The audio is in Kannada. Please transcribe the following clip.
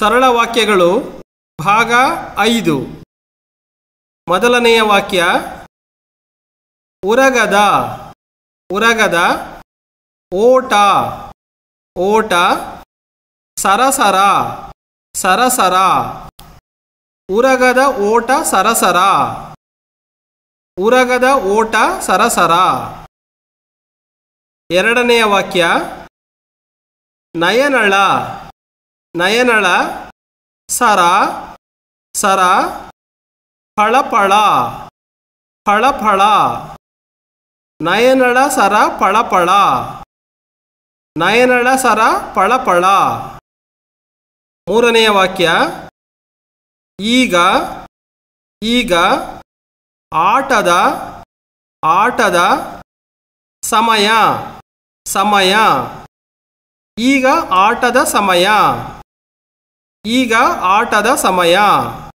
ಸರಳ ವಾಕ್ಯಗಳು ಭಾಗ ಐದು ಮೊದಲನೆಯ ವಾಕ್ಯ ಉರಗದ ಉರಗದ ಓಟ ಓಟ ಸರಸರ ಸರಸರ ಉರಗದ ಓಟ ಸರಸರ ಉರಗದ ಓಟ ಸರಸರ ಎರಡನೆಯ ವಾಕ್ಯ ನಯನಳ ನಯನಳ ಸರ ಸರ ಫಳಫಳ ಫಳಫಳ ನಯನಳ ಸರ ಫಳಫಳ ನಯನಳ ಸರ ಫಳಫಳ ಮೂರನೆಯ ವಾಕ್ಯ ಈಗ ಈಗ ಆಟದ ಆಟದ ಸಮಯ ಸಮಯ ಈಗ ಆಟದ ಸಮಯ ಈಗ ಆಟದ ಸಮಯ